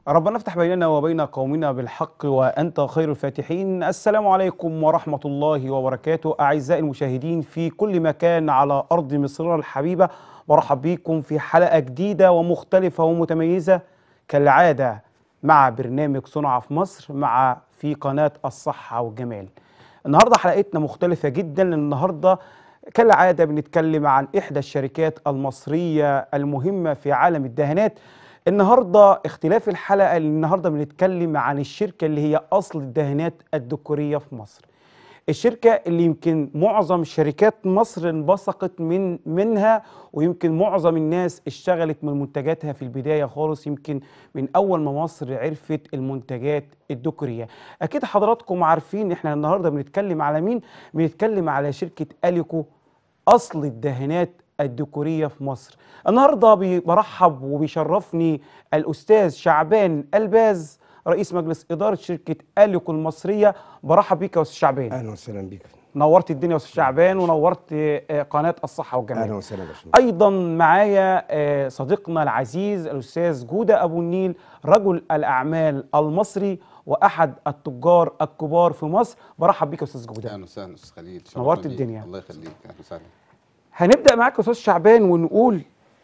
ربنا افتح بيننا وبين قومنا بالحق وأنت خير الفاتحين السلام عليكم ورحمة الله وبركاته أعزائي المشاهدين في كل مكان على أرض مصر الحبيبة برحب بكم في حلقة جديدة ومختلفة ومتميزة كالعادة مع برنامج صنع في مصر مع في قناة الصحة والجمال النهاردة حلقتنا مختلفة جدا لأن النهاردة كالعادة بنتكلم عن إحدى الشركات المصرية المهمة في عالم الدهانات النهارده اختلاف الحلقه اللي النهارده بنتكلم عن الشركه اللي هي اصل الدهانات الديكوريه في مصر. الشركه اللي يمكن معظم شركات مصر انبثقت من منها ويمكن معظم الناس اشتغلت من منتجاتها في البدايه خالص يمكن من اول ما مصر عرفت المنتجات الديكوريه. اكيد حضراتكم عارفين احنا النهارده بنتكلم على مين؟ بنتكلم على شركه اليكو اصل الدهانات الديكورية في مصر النهاردة بي- برحب وبيشرفني الأستاذ شعبان الباز رئيس مجلس إدارة شركة أليكو المصرية برحب بيك يا أستاذ شعبان اهلا وسهلا بك نورت الدنيا يا أستاذ شعبان ونورت آه، قناة الصحة اهلا والجمال وسهلا يا باشمهندس أيضا معايا آه، صديقنا العزيز الأستاذ جودة أبو النيل رجل الأعمال المصري وأحد التجار الكبار في مصر برحب بيك يا أستاذ جودة اهلا وسهلا استاذ خليل نورت شرفنا بيك. الدنيا. الله يخليك اهلا وسهلا هنبدأ معاك يا أستاذ شعبان ونقول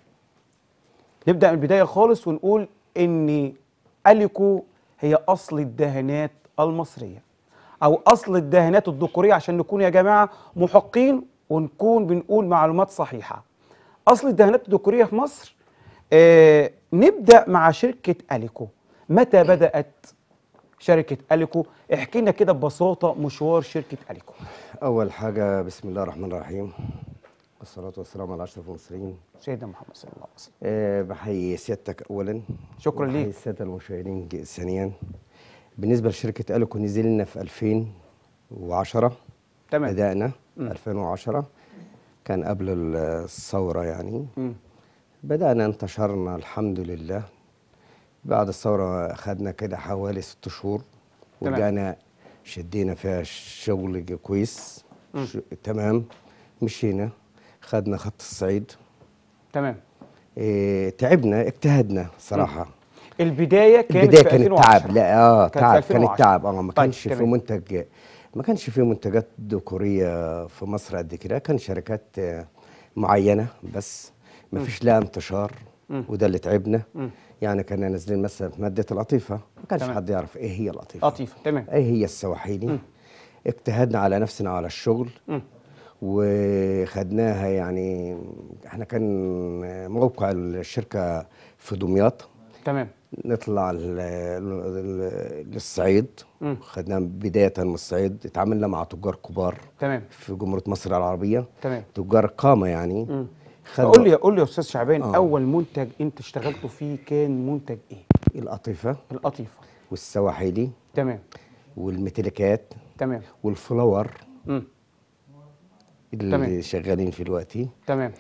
نبدأ من البداية خالص ونقول إن أليكو هي أصل الدهانات المصرية أو أصل الدهانات الذكورية عشان نكون يا جماعة محقين ونكون بنقول معلومات صحيحة أصل الدهانات الذكورية في مصر آه نبدأ مع شركة أليكو متى بدأت شركة أليكو احكي لنا كده ببساطة مشوار شركة أليكو اول حاجه بسم الله الرحمن الرحيم والصلاه والسلام على اشرف المرسلين سيدنا محمد صلى الله عليه وسلم أه بحيي سيادتك اولا شكراً وبحيي ليك. الساده المشاهدين ج- ثانيا بالنسبه لشركه اليكو نزلنا في 2010 تمام بدانا مم. 2010 كان قبل ال- الثوره يعني مم. بدانا انتشرنا الحمد لله بعد الثوره خدنا كده حوالي ست شهور تمام. ورجعنا شدينا فيها شغل ج- كويس مم. ش... تمام مشينا خدنا خط الصعيد تمام إيه تعبنا اجتهدنا صراحه البدايه كانت البدايه في كانت 2010. تعب لا اه كانت في تعب 2010. كانت تعب اه ما طيب، كانش في تمام. منتج ما كانش في منتجات ديكوريه في مصر قد كده كان شركات آه، معينه بس ما فيش لها انتشار مم. وده اللي تعبنا مم. يعني كنا نازلين مثلا في ماده القطيفه ما كانش تمام. حد يعرف ايه هي القطيفه لطيفه تمام ايه هي السواحيلي اجتهدنا على نفسنا على الشغل مم. وخدناها يعني احنا كان موقع الشركه في دمياط تمام نطلع ل- ل- للصعيد مم. خدناها بدايه من الصعيد اتعاملنا مع تجار كبار تمام في جمهوريه مصر العربيه تمام تجار قامه يعني مم. خدوا قول لي قول لي يا استاذ شعبان آه. اول منتج انت اشتغلته فيه كان منتج ايه القطيفه القطيفه والسواحيلي تمام والمتلكات تمام والفلاور مم. اللي تمام. شغالين في دلوقتي تمام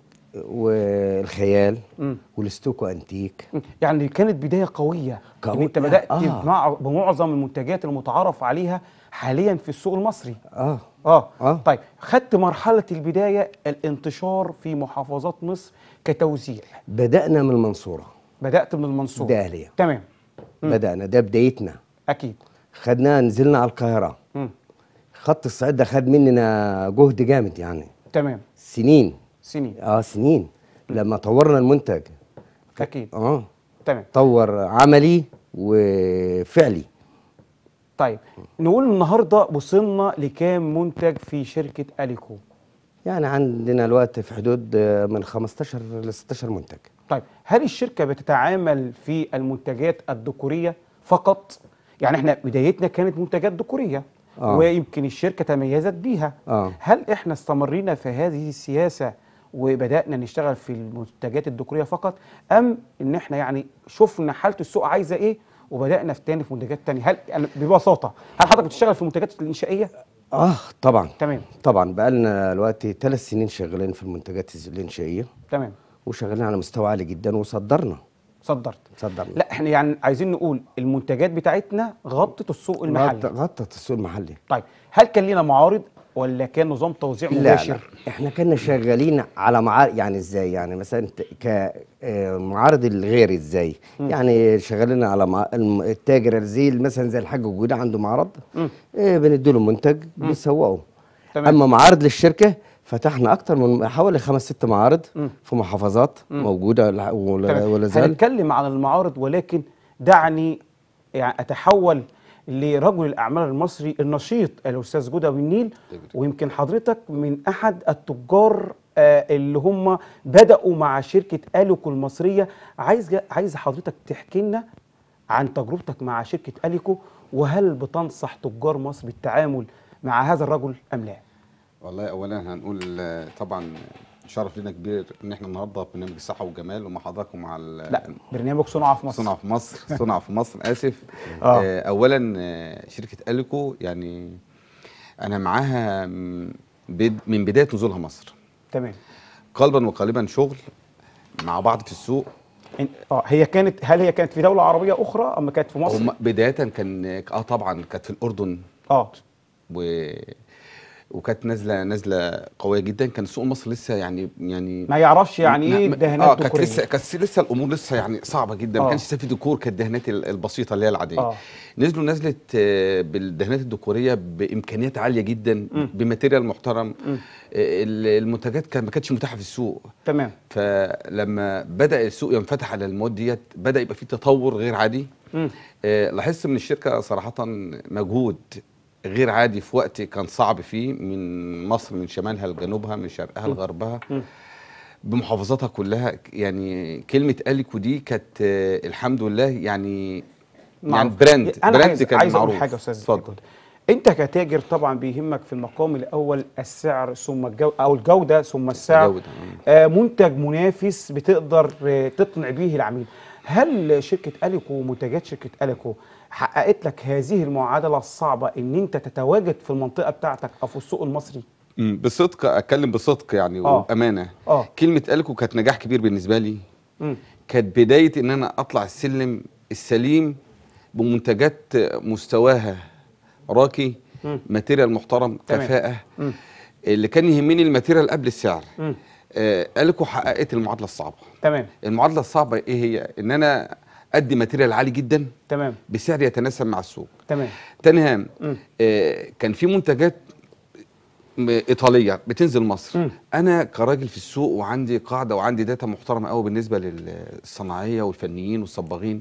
والخيال مم. والستوكو انتيك مم. يعني كانت بدايه قويه ان قوي- انت بدات آه. مع بمعظم المنتجات المتعارف عليها حاليا في السوق المصري اه اه آه. طيب خدت مرحله البدايه الانتشار في محافظات مصر كتوزيع بدانا من المنصوره بدات من المنصوره ده اهليه تمام مم. بدانا ده بدايتنا اكيد خدناها نزلنا على القاهره مم. خط الصعيد ده خد مننا جهد جامد يعني تمام سنين سنين اه سنين لما طورنا المنتج اكيد اه تمام طور عملي وفعلي طيب نقول النهارده وصلنا لكام منتج في شركه اليكو يعني عندنا الوقت في حدود آه، من 15 ل 16 منتج طيب هل الشركه بتتعامل في المنتجات الذكوريه فقط يعني احنا بدايتنا كانت منتجات ذكوريه آه. ويمكن الشركه تميزت بيها آه. هل احنا استمرينا في هذه السياسه وبدانا نشتغل في المنتجات الذكوريه فقط ام ان احنا يعني شفنا حاله السوق عايزه ايه وبدانا في تاني في منتجات تانية هل يعني ببساطه هل حضرتك بتشتغل في المنتجات الانشائيه اه طبعا تمام طبعا بقالنا دلوقتي ثلاث سنين شغالين في المنتجات الانشائيه تمام وشغالين على مستوى عالي جدا وصدرنا صدرت صدرنا لا احنا يعني عايزين نقول المنتجات بتاعتنا غطت السوق المحلي غط- غطت السوق المحلي طيب هل كان لنا معارض ولا كان نظام توزيع لا مباشر لا احنا كنا شغالين على معارض يعني ازاي يعني مثلا كمعارض الغير ازاي يعني شغالين على مع... الم- التاجر زي مثلا زي الحاج جوده عنده معرض اه بنديله منتج بيسوقه تمام. اما معارض للشركه فتحنا اكتر من حوالي خمس ست معارض في محافظات موجوده لا- ولا, تمام. ولا زال هنتكلم عن المعارض ولكن دعني يعني اتحول لرجل الاعمال المصري النشيط الاستاذ جوده بالنيل ويمكن حضرتك من احد التجار آه، اللي هم بداوا مع شركه اليكو المصريه عايز عايز حضرتك تحكي لنا عن تجربتك مع شركه اليكو وهل بتنصح تجار مصر بالتعامل مع هذا الرجل ام لا؟ والله اولا هنقول آه، طبعا شرف لنا كبير ان احنا النهارده في برنامج الصحه والجمال ومع حضرتك ومع ال- لا برنامج صنع في مصر صنع في مصر صنع في مصر اسف آه. آه، اولا آه، شركه اليكو يعني انا معاها م- بد- من بدايه نزولها مصر تمام قلبا وقالبا شغل مع بعض في السوق إن- اه هي كانت هل هي كانت في دوله عربيه اخرى ام كانت في مصر؟ هم بدايه كان اه طبعا كانت في الاردن اه و وكانت نازله نازله قويه جدا كان سوق مصر لسه يعني يعني ما يعرفش يعني ايه نعم، دهانات اه كانت ديكورية. لسه كانت لسه الامور لسه يعني صعبه جدا آه. ما كانش لسه في ديكور كانت الدهانات ال- البسيطه اللي هي العاديه آه. نزلوا نزلت آه، بالدهانات الديكوريه بامكانيات عاليه جدا بماتيريال محترم آه، ال- المنتجات كان ما كانتش متاحه في السوق تمام فلما بدا السوق ينفتح على المواد ديت بدا يبقى في تطور غير عادي مم. آه، لاحظت من الشركه صراحه مجهود غير عادي في وقت كان صعب فيه من مصر من شمالها لجنوبها من شرقها لغربها بمحافظاتها كلها يعني كلمه اليكو دي كانت آه، الحمد لله يعني يعني معروف. براند انا براند عايز كان عايز اقول معروف حاجه يا استاذ اتفضل جود. انت كتاجر طبعا بيهمك في المقام الاول السعر ثم الجو او الجوده ثم السعر الجودة، آه منتج منافس بتقدر آه تقنع به العميل هل شركه اليكو منتجات شركه اليكو حققت لك هذه المعادله الصعبه ان انت تتواجد في المنطقه بتاعتك او في السوق المصري مم، بصدق اتكلم بصدق يعني آه. وبامانه آه. كلمه اليكو كانت نجاح كبير بالنسبه لي مم. كانت بدايه ان انا اطلع السلم السليم بمنتجات مستواها راقي مم. ماتيريال محترم تمام. كفاءه مم. اللي كان يهمني الماتيريال قبل السعر مم. آه اليكو حققت المعادله الصعبه تمام المعادله الصعبه ايه هي ان انا ادي ماتيريال عالي جدا تمام بسعر يتناسب مع السوق تمام تاني هام مم. آه كان في منتجات م- ايطاليه بتنزل مصر مم. انا كراجل في السوق وعندي قاعده وعندي داتا محترمه قوي بالنسبه للصناعيه والفنيين والصباغين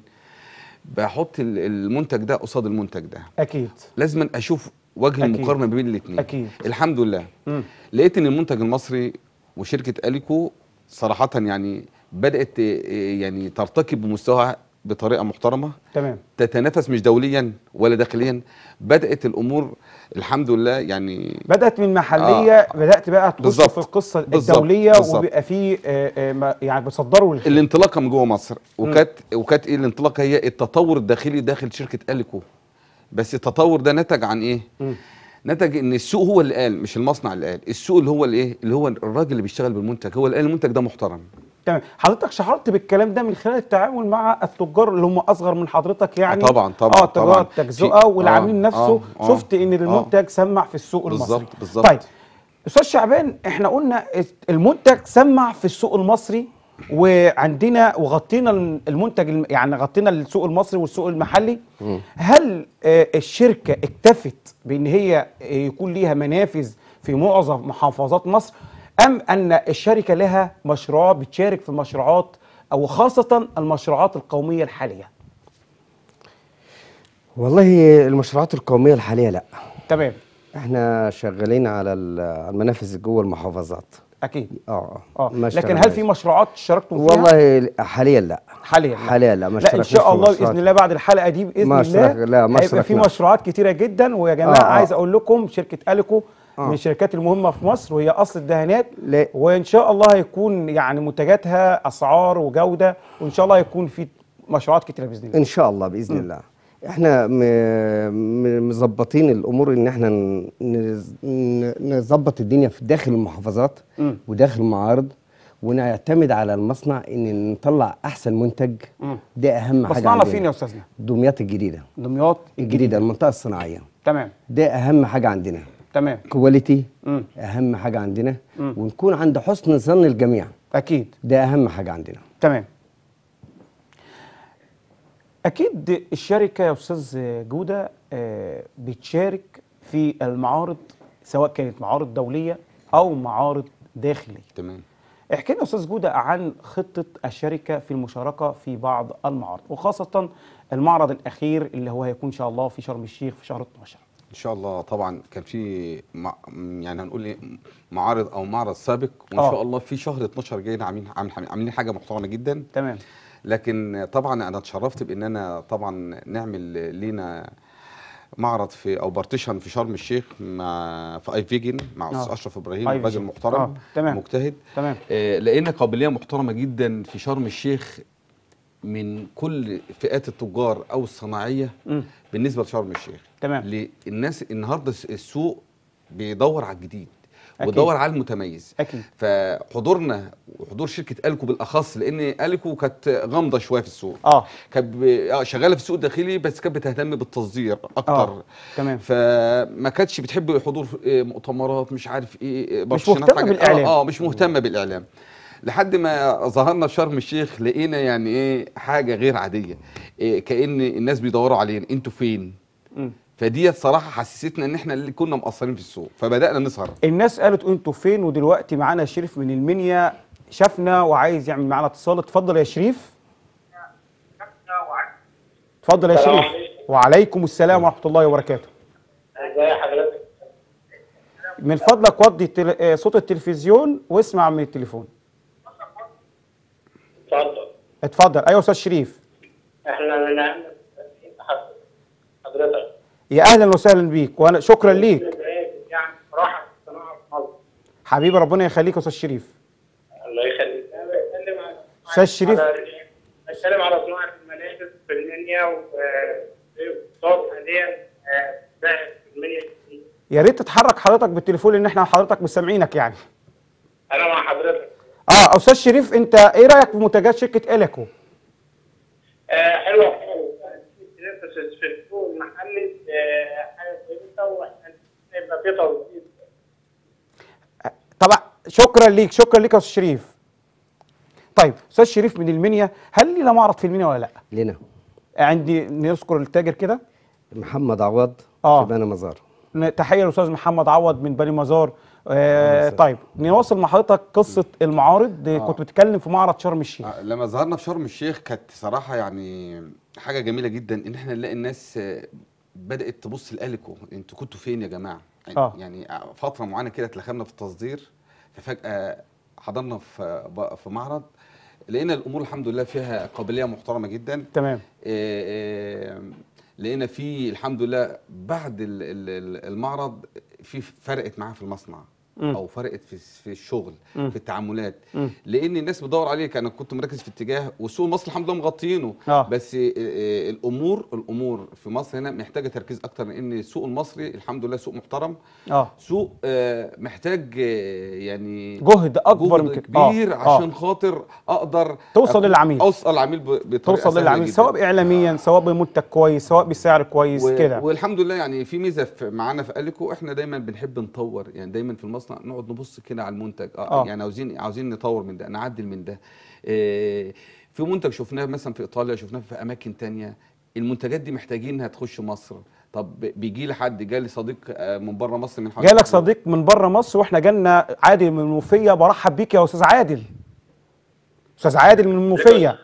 بحط ال- المنتج ده قصاد المنتج ده اكيد لازم اشوف وجه أكيد. المقارنه ما بين الاثنين أكيد. الحمد لله مم. لقيت ان المنتج المصري وشركه اليكو صراحه يعني بدات آه، يعني ترتقي بمستواها بطريقه محترمه تمام تتنافس مش دوليا ولا داخليا بدات الامور الحمد لله يعني بدات من محليه آه. بدات بقى تخش بالظبط. في القصه بالظبط. الدوليه بالظبط. وبيبقى في آه، آه، ما- يعني بتصدروا للخارج. الانطلاقه من جوه مصر وكانت وكانت ايه الانطلاقه هي التطور الداخلي داخل شركه اليكو بس التطور ده نتج عن ايه مم. نتج ان السوق هو اللي قال مش المصنع اللي قال السوق اللي هو اللي ايه اللي هو الراجل اللي بيشتغل بالمنتج هو اللي قال المنتج ده محترم تمام حضرتك شعرت بالكلام ده من خلال التعامل مع التجار اللي هم اصغر من حضرتك يعني آه طبعاً، طبعاً، اه تجار طبعاً. التجزئه في- والعميل آه، نفسه آه، آه، شفت ان آه. المنتج سمع في السوق بالظبط، المصري بالظبط. طيب استاذ شعبان احنا قلنا المنتج سمع في السوق المصري وعندنا وغطينا المنتج الم- يعني غطينا السوق المصري والسوق المحلي هل آه، الشركه اكتفت بان هي آه، يكون ليها منافذ في معظم محافظات مصر ام ان الشركه لها مشروعات بتشارك في مشروعات او خاصه المشروعات القوميه الحاليه والله المشروعات القوميه الحاليه لا تمام احنا شغالين على ال- على المنافذ جوه المحافظات اكيد اه اه ما لكن هل اشتغلناش. في مشروعات اشتركتم فيها والله حاليا لا حاليا لا. حاليا لا ما لا ان اشتركناش شاء في الله مشروعات. باذن الله بعد الحلقه دي باذن ما الله اشترك- لا، ما هيبقى في اشتركناش. مشروعات كتيره جدا ويا جماعه آه، آه. عايز اقول لكم شركه اليكو آه. من الشركات المهمه في مصر وهي اصل الدهانات لا. وان شاء الله هيكون يعني منتجاتها اسعار وجوده وان شاء الله هيكون في مشروعات كتيره باذن الله ان شاء الله باذن الله احنا م- م- مظبطين الامور ان احنا ن- نز- ن- نظبط الدنيا في داخل المحافظات مم. وداخل المعارض ونعتمد على المصنع ان نطلع احسن منتج مم. ده اهم حاجه مصنعنا عندنا. فين يا استاذنا دمياط الجديده دمياط الجديده المنطقه الصناعيه تمام ده اهم حاجه عندنا تمام كواليتي مم. اهم حاجه عندنا مم. ونكون عند حسن ظن الجميع اكيد ده اهم حاجه عندنا تمام اكيد الشركه يا استاذ جوده آه، بتشارك في المعارض سواء كانت معارض دوليه او معارض داخليه تمام احكي لنا يا استاذ جوده عن خطه الشركه في المشاركه في بعض المعارض وخاصه المعرض الاخير اللي هو هيكون ان شاء الله في شرم الشيخ في شهر 12 ان شاء الله طبعا كان في مع يعني هنقول ايه معارض او معرض سابق وان آه. شاء الله في شهر 12 جاي عاملين عاملين عاملين حاجه محترمه جدا تمام لكن طبعا انا اتشرفت بان انا طبعا نعمل لينا معرض في او بارتيشن في شرم الشيخ مع في اي فيجن مع آه. استاذ اشرف ابراهيم أي راجل فيجن. محترم آه، تمام. مجتهد تمام آه، لقينا قابليه محترمه جدا في شرم الشيخ من كل فئات التجار او الصناعيه مم. بالنسبه لشرم الشيخ تمام. الناس النهارده السوق بيدور على الجديد أكيد. ويدور على المتميز اكيد فحضورنا وحضور شركه الكو بالاخص لان الكو كانت غامضه شويه في السوق اه كانت ب- آه، شغاله في السوق الداخلي بس كانت بتهتم بالتصدير اكتر اه تمام فما كانتش بتحب حضور آه، مؤتمرات مش عارف ايه آه، مش بارتيشنات، مهتمة حاجة- بالإعلام. اه, آه مش مهتمه بالاعلام لحد ما ظهرنا في شرم الشيخ لقينا يعني ايه حاجه غير عاديه إيه كان الناس بيدوروا علينا انتوا فين مم. فديت صراحه حسستنا ان احنا اللي كنا مقصرين في السوق فبدانا نسهر الناس قالت انتوا فين ودلوقتي معانا شريف من المنيا شافنا وعايز يعمل معانا اتصال اتفضل يا شريف اتفضل يا السلام شريف عليكم. وعليكم السلام ورحمه الله وبركاته ازي حضرتك من فضلك وطي التل... آه، صوت التلفزيون واسمع من التليفون اتفضل اتفضل ايوه يا استاذ شريف احنا نعمل حضرتك يا اهلا وسهلا بيك وانا شكرا ليك يعني راحه الصناعه في مصر حبيبي ربنا يخليك يا استاذ شريف الله يخليك انا بتكلم على أستاذ شريف. على- بتكلم على صناعه الملابس في المنيا واقتصاد حاليا آه، باهت في المنيا يا ريت تتحرك حضرتك بالتليفون لان احنا حضرتك مش سامعينك يعني انا مع حضرتك اه استاذ شريف انت ايه رايك في منتجات شركه اليكو آه، حلوه خالص تنافس في السوق المحلي آه، حاجه كويسه واحنا يبقى في توظيف طبعا شكرا ليك شكرا ليك يا استاذ شريف طيب استاذ شريف من المنيا هل لنا معرض في المنيا ولا لا لنا عندي نذكر التاجر كده محمد عوض آه. في بني مزار ن- تحيه للاستاذ محمد عوض من بني مزار آه طيب نواصل مع حضرتك قصه المعارض آه. آه. كنت بتتكلم في معرض شرم الشيخ آه، لما ظهرنا في شرم الشيخ كانت صراحه يعني حاجه جميله جدا ان احنا نلاقي الناس آه، بدات تبص لالكو انتوا كنتوا فين يا جماعه يعني- آه. يعني فتره معينه كده اتلخمنا في التصدير ففجاه حضرنا في ب- في معرض لقينا الامور الحمد لله فيها قابليه محترمه جدا تمام آه، آه، لقينا في الحمد لله بعد ال- ال- ال- المعرض في فرقت معاه في المصنع مم. او فرقت في في الشغل مم. في التعاملات مم. لان الناس بتدور عليك انا كنت مركز في اتجاه والسوق المصري الحمد لله مغطيينه آه. بس آه، آه، الامور الامور في مصر هنا محتاجه تركيز اكتر لان السوق المصري الحمد لله سوق محترم اه سوق آه، محتاج آه، يعني جهد اكبر من جهد كده آه، كبير آه. عشان خاطر اقدر توصل أكون- للعميل. اوصل للعميل ب- بطريقه توصل سهلة للعميل جداً. سواء اعلاميا سواء بمنتج كويس سواء بسعر كويس و- كده والحمد لله يعني في ميزه في معانا في اليكو احنا دايما بنحب نطور يعني دايما في المصنع نقعد نبص كده على المنتج اه, آه. يعني عاوزين عاوزين نطور من ده نعدل من ده آه في منتج شفناه مثلا في ايطاليا شفناه في اماكن تانية المنتجات دي محتاجينها تخش مصر طب بيجي لي حد جالي صديق آه، من بره مصر من حوالي جالك أسبوع. صديق من بره مصر واحنا جالنا عادل من المنوفيه برحب بيك يا استاذ عادل استاذ عادل من المنوفيه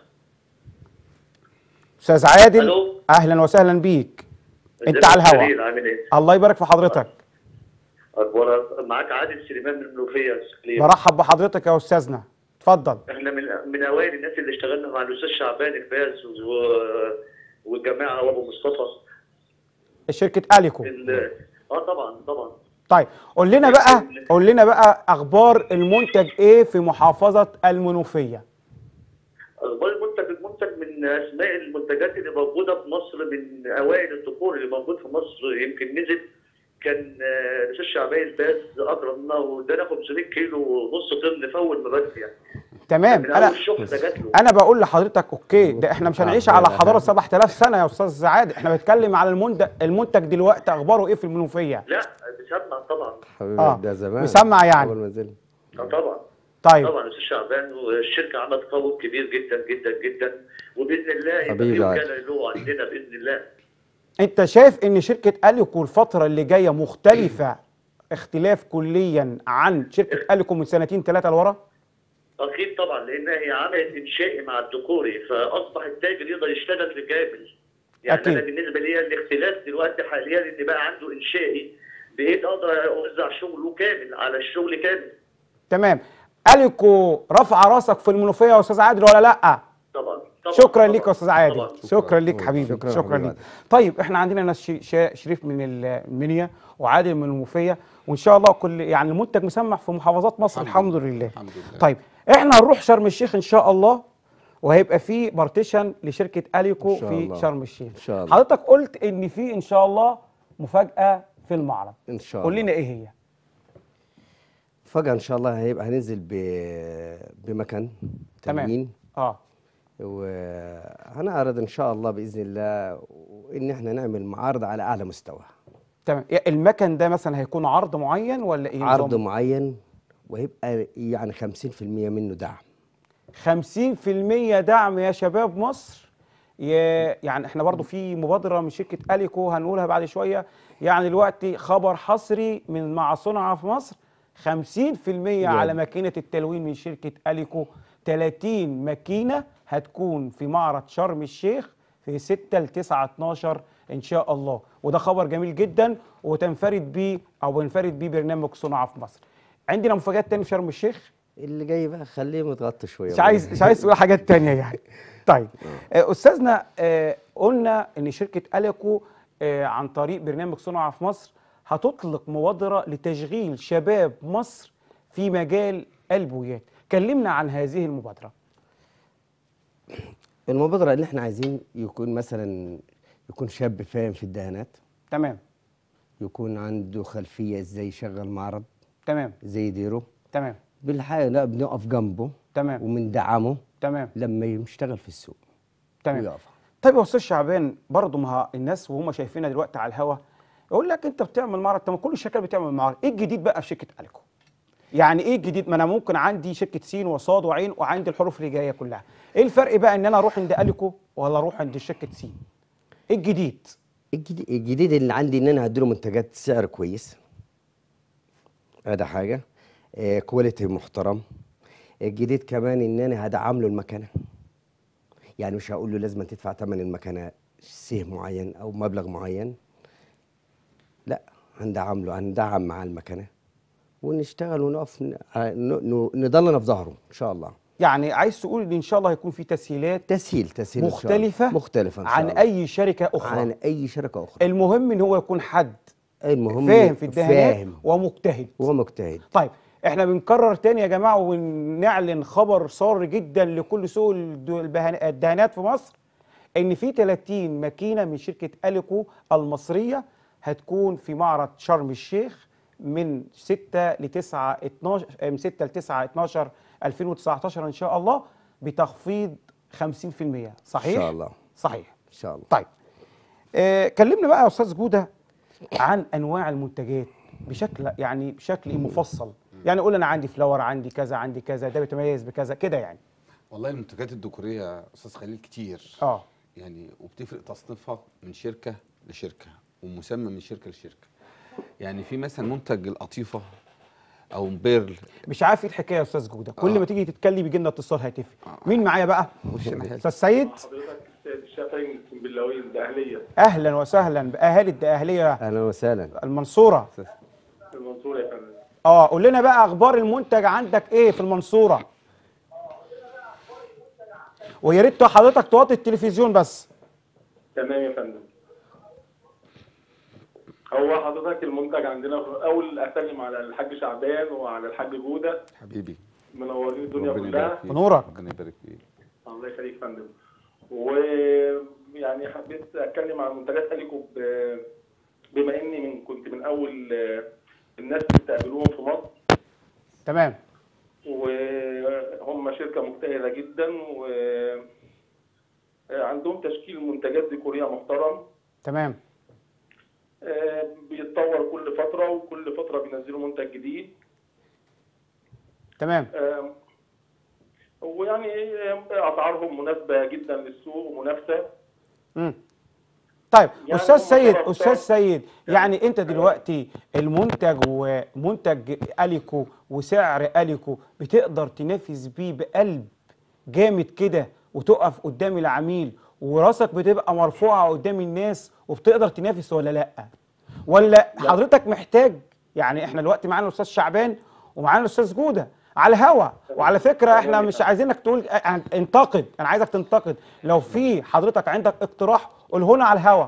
استاذ عادل ألو. اهلا وسهلا بيك انت ازيك على يا الهواء جليل، عامل ايه؟ الله يبارك في حضرتك اخبارك معاك عادل سليمان من المنوفيه السكليه برحب بحضرتك يا استاذنا اتفضل احنا من من اوائل الناس اللي اشتغلنا مع الاستاذ شعبان الفاز و... والجماعه وابو مصطفى شركه اليكو ال... اه طبعا طبعا طيب قول لنا بقى قول لنا بقى اخبار المنتج ايه في محافظه المنوفيه اخبار المنتج المنتج من اسماء المنتجات اللي موجوده في مصر من اوائل الدخول اللي موجود في مصر يمكن نزل كان آه، الاستاذ شعبان الفاز اكرمنا وادانا 500 كيلو ونص طن فول مبات يعني تمام من انا اول شغل ده جات له انا بقول لحضرتك اوكي ده احنا مش هنعيش على حضاره 7000 سنه يا استاذ عادل احنا بنتكلم على المنتج المنتج دلوقتي اخباره ايه في المنوفيه لا بسمع طبعا حبيبي اه ده زمان مسمع يعني اول ما نزل آه طبعا طيب طبعا استاذ شعبان والشركه عملت تطور كبير جدا جدا جدا وباذن الله يبقى حبيبي في عادل. وكاله له عندنا باذن الله انت شايف ان شركه اليكو الفتره اللي جايه مختلفه اختلاف كليا عن شركه اليكو من سنتين ثلاثه لورا اكيد طبعا لانها هي عملت انشائي مع الديكوري فاصبح التاجر يقدر يشتغل في كامل يعني أكيد. انا بالنسبه لي الاختلاف دلوقتي حاليا ان بقى عنده انشائي بقيت اقدر اوزع شغله كامل على الشغل كامل تمام اليكو رفع راسك في المنوفيه يا استاذ عادل ولا لا طبعا طبعا شكرا طبعا. ليك يا استاذ عادل طبعا. شكرا ليك شكراً. حبيبي شكراً شكرا, حبيبي ليك عادل. طيب احنا عندنا ناس شي- شا- شريف من المنيا وعادل من المنوفيه وان شاء الله كل يعني المنتج مسمح في محافظات مصر الحمد لله الحمد لله. طيب احنا هنروح شرم الشيخ ان شاء الله وهيبقى في بارتيشن لشركه اليكو إن شاء في الله. شرم الشيخ إن شاء الله. حضرتك قلت ان في ان شاء الله مفاجاه في المعرض ان شاء قول الله لنا ايه هي فجأة ان شاء الله هيبقى هننزل ب... بمكان تمام. تمرين اه وهنعرض ان شاء الله باذن الله ان احنا نعمل معارض على اعلى مستوى تمام يا المكن ده مثلا هيكون عرض معين ولا ايه عرض نظام؟ معين وهيبقى يعني 50% منه دعم 50% دعم يا شباب مصر يا- يعني احنا برضو في مبادرة من شركة أليكو هنقولها بعد شوية يعني دلوقتي خبر حصري من مع صنعة في مصر 50% على ماكينة التلوين من شركة أليكو 30 ماكينة هتكون في معرض شرم الشيخ في 6 ل 9 12 ان شاء الله وده خبر جميل جدا وتنفرد بيه او بنفرد بيه برنامج صناعة في مصر عندنا مفاجآت تاني في شرم الشيخ اللي جاي بقى خليه متغطي شويه مش عايز مش عايز تقول حاجات تانية يعني طيب آه، استاذنا آه، قلنا ان شركه اليكو آه، عن طريق برنامج صنع في مصر هتطلق مبادره لتشغيل شباب مصر في مجال البويات كلمنا عن هذه المبادره المبادره اللي احنا عايزين يكون مثلا يكون شاب فاهم في الدهانات تمام يكون عنده خلفيه ازاي يشغل معرض تمام ازاي يديره تمام بالحقيقه لا بنقف جنبه تمام ومندعمه تمام لما يشتغل في السوق تمام ويقف طيب يا استاذ شعبان برضه ما الناس وهم شايفينها دلوقتي على الهوا يقول لك انت بتعمل معرض طب ما كل الشركات بتعمل معرض ايه الجديد بقى في شركه اليكو يعني ايه الجديد ما انا ممكن عندي شركه سين وصاد وعين وعندي الحروف اللي جايه كلها ايه الفرق بقى ان انا اروح عند اليكو ولا اروح عند شركه سين ايه الجديد الجديد, الجديد اللي عندي ان انا هديله منتجات سعر كويس هذا حاجه آه كواليتي محترم الجديد كمان ان انا هدعم له المكنه يعني مش هقول له لازم تدفع ثمن المكنه سهم معين او مبلغ معين لا هندعم له هندعم مع المكنه ونشتغل ونقف ن- ن- ن- نضلنا في ظهره ان شاء الله يعني عايز تقول ان ان شاء الله هيكون في تسهيلات تسهيل تسهيل إن شاء الله. مختلفه مختلفه إن شاء عن الله. اي شركه اخرى عن اي شركه اخرى المهم ان هو يكون حد المهم فاهم في الدهانات فاهم ومجتهد وهو مجتهد طيب احنا بنكرر تاني يا جماعه ونعلن خبر سار جدا لكل سوق الد- البهان- الدهانات في مصر ان في 30 ماكينه من شركه اليكو المصريه هتكون في معرض شرم الشيخ من 6 ل 9 12 آه، من 6 ل 9 12 2019 ان شاء الله بتخفيض 50% صحيح؟ إن شاء الله. صحيح ان شاء الله طيب آه كلمنا بقى يا استاذ جوده عن انواع المنتجات بشكل يعني بشكل مفصل يعني قول انا عندي فلاور عندي كذا عندي كذا ده بيتميز بكذا كده يعني والله المنتجات الديكوريه يا استاذ خليل كتير اه يعني وبتفرق تصنيفها من شركه لشركه ومسمى من شركه لشركه يعني في مثلا منتج القطيفه او بيرل مش عارف ايه الحكايه يا استاذ جوده كل آه. ما تيجي تتكلم يجي لنا اتصال هاتفي آه. مين معايا بقى وشنا حلو. استاذ سيد حضرتك السيد الشافعي من السنبلاوين الدقهلية اهلا وسهلا باهالي الدقهليه اهلا وسهلا المنصوره في المنصورة يا فندم اه قول لنا بقى اخبار المنتج عندك ايه في المنصوره ويا ريت حضرتك توطي التلفزيون بس تمام يا فندم هو حضرتك المنتج عندنا في اول اسلم على الحاج شعبان وعلى الحاج جوده حبيبي منورين الدنيا ربنا كلها يبارك فيك ونورك. ربنا يبارك فيك الله يخليك يا فندم ويعني حبيت اتكلم عن منتجات اليكو ب- بما اني من كنت من اول آه، الناس اللي بتقابلوهم في مصر تمام وهم شركة مجتهدة جدا وعندهم تشكيل منتجات ديكورية محترم تمام آه، بيتطور بيتطور كل فتره وكل فتره بينزلوا منتج جديد تمام آم، ويعني آم، اسعارهم مناسبه جدا للسوق ومنافسه مم. طيب يعني استاذ هم سيد طبعاً- استاذ طبعاً- سيد يعني انت دلوقتي المنتج ومنتج اليكو وسعر اليكو بتقدر تنافس بيه بقلب جامد كده وتقف قدام العميل وراسك بتبقى مرفوعه قدام الناس وبتقدر تنافس ولا لا ولا حضرتك محتاج يعني احنا دلوقتي معانا الاستاذ شعبان ومعانا الاستاذ جوده على الهوا وعلى فكره احنا تمام. مش عايزينك تقول اه، انتقد انا عايزك تنتقد لو في حضرتك عندك اقتراح قوله لنا على الهوا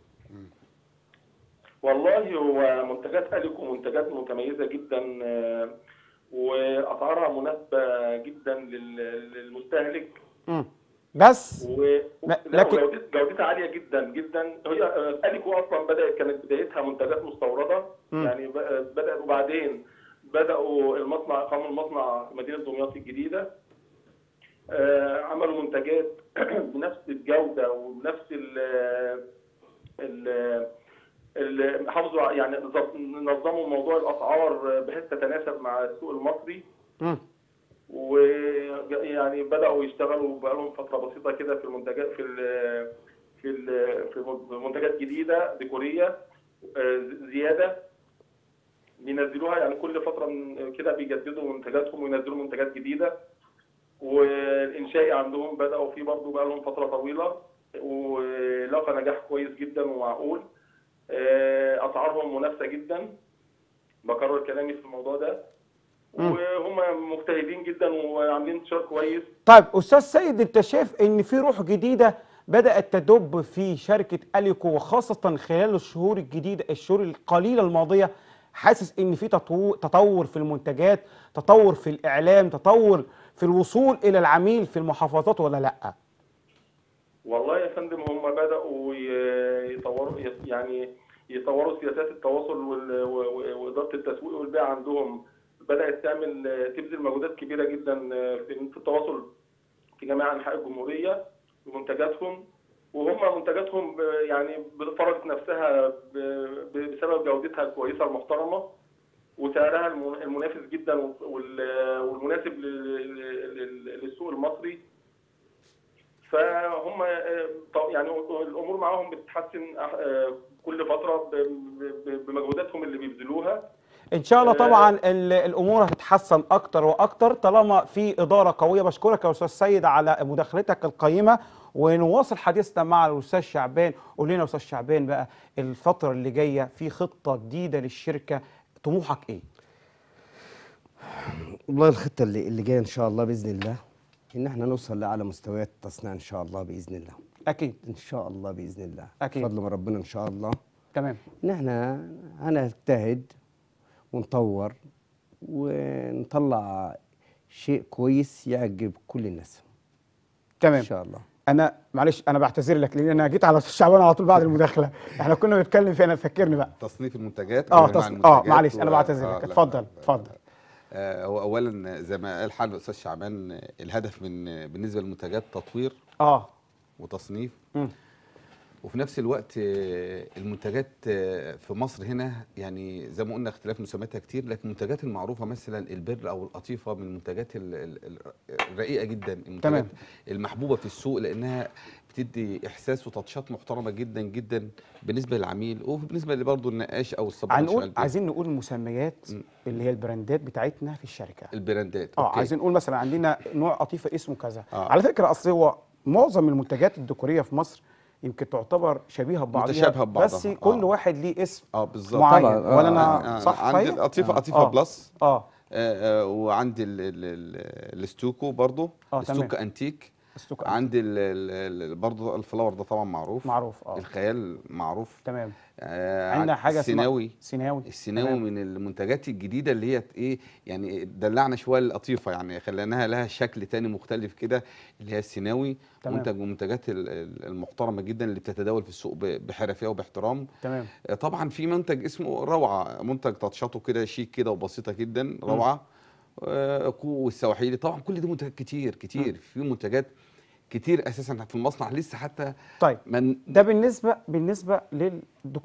والله هو منتجات اليكو منتجات متميزه جدا آه، واسعارها مناسبه جدا لل- للمستهلك مم. بس و... لا- لا لكن- وجودت- جودتها عاليه جدا جدا هي آه، اليكو اصلا بدات كانت بدايتها منتجات مستورده مم. يعني ب- بدات وبعدين بداوا المصنع اقاموا المصنع في مدينه دمياط الجديده آه، عملوا منتجات بنفس الجوده وبنفس ال ال ال- حافظوا ع- يعني نظ- نظموا موضوع الاسعار بحيث تتناسب مع السوق المصري مم. ويعني بداوا يشتغلوا بقالهم فتره بسيطه كده في المنتجات في ال في ال في منتجات جديده ديكوريه آه، زياده بينزلوها يعني كل فتره من كده بيجددوا منتجاتهم وينزلوا منتجات جديده والانشائي عندهم بداوا فيه برضه بقالهم فتره طويله ولقى نجاح كويس جدا ومعقول آه، اسعارهم منافسه جدا بكرر كلامي في الموضوع ده مم. وهم مجتهدين جدا وعاملين انتشار كويس طيب استاذ سيد انت شايف ان في روح جديده بدات تدب في شركه اليكو وخاصه خلال الشهور الجديده الشهور القليله الماضيه حاسس ان في تطو- تطور في المنتجات تطور في الاعلام تطور في الوصول الى العميل في المحافظات ولا لا والله يا فندم هم بدأوا ي- يطوروا يعني يطوروا سياسات التواصل وال- و- و- وإدارة التسويق والبيع عندهم بدأت تعمل تبذل مجهودات كبيرة جدا في في التواصل في جميع أنحاء الجمهورية بمنتجاتهم وهم منتجاتهم ب- يعني فرضت نفسها ب- ب- بسبب جودتها الكويسة المحترمة وسعرها الم- المنافس جدا وال- والمناسب لل- لل- للسوق المصري فهم آه، طب- يعني الامور معاهم بتتحسن آه، كل فتره ب- ب- بمجهوداتهم اللي بيبذلوها ان شاء الله آه. طبعا ال- الامور هتتحسن اكتر واكتر طالما في اداره قويه بشكرك يا استاذ سيد على مداخلتك القيمه ونواصل حديثنا مع الاستاذ شعبان قول لنا يا استاذ شعبان بقى الفتره اللي جايه في خطه جديده للشركه طموحك ايه والله الخطه اللي اللي جايه ان شاء الله باذن الله ان احنا نوصل لاعلى مستويات التصنيع ان شاء الله باذن الله اكيد ان شاء الله باذن الله أكيد. بفضل من ربنا ان شاء الله تمام ان احنا هنجتهد ونطور ونطلع شيء كويس يعجب كل الناس تمام ان شاء الله انا معلش انا بعتذر لك لان انا جيت على استاذ شعبان على طول بعد المداخله احنا كنا بنتكلم في انا فكرني بقى تصنيف المنتجات اه وأنواع تص... اه المنتجات معلش انا و- بعتذر آه، لك لا، اتفضل لا، لا، اتفضل آه، هو اولا زي ما قال حضرتك الاستاذ شعبان آه، الهدف من آه، بالنسبه للمنتجات تطوير اه وتصنيف مم. وفي نفس الوقت آه، المنتجات آه، في مصر هنا يعني زي ما قلنا اختلاف مسمياتها كتير لكن المنتجات المعروفه مثلا البر او القطيفه من المنتجات ال- ال- ال- الرقيقه جدا المنتجات تمام. المحبوبه في السوق لانها بتدي احساس وتاتشات محترمه جدا جدا بالنسبه للعميل وبالنسبه برضه النقاش او الصباغ هنقول عايزين نقول المسميات مم. اللي هي البراندات بتاعتنا في الشركه البراندات اه أوكي. عايزين نقول مثلا عندنا نوع قطيفه اسمه كذا آه. على فكره اصل هو معظم المنتجات الديكوريه في مصر يمكن تعتبر شبيهه ببعضها متشابهة ببعضها. بس كل آه. واحد ليه اسم اه بالظبط معين طبعاً. آه، ولا آه، انا آه، صح عندي صحيح؟ القطيفه آه. قطيفه آه. بلس اه آه، آه، وعندي ال ال ال الاستوكو برضو آه، تمام. الاستوكو انتيك السوق عندي ال ال برضو الفلاور ده طبعا معروف معروف اه الخيال معروف تمام آه عندنا عن- حاجه اسمها السيناوي سيناوي السيناوي تمام. من المنتجات الجديده اللي هي ايه يعني دلعنا شويه القطيفه يعني خليناها لها شكل تاني مختلف كده اللي هي السيناوي تمام. منتج من المنتجات ال- ال- المحترمه جدا اللي بتتداول في السوق ب- بحرفيه وباحترام تمام آه، طبعا في منتج اسمه روعه منتج تاتشاته كده شيك كده وبسيطه جدا روعه آه، كو والسواحيلي طبعا كل دي منتجات كتير كتير في منتجات كتير اساسا في المصنع لسه حتى طيب من ده بالنسبه بالنسبه للديكوري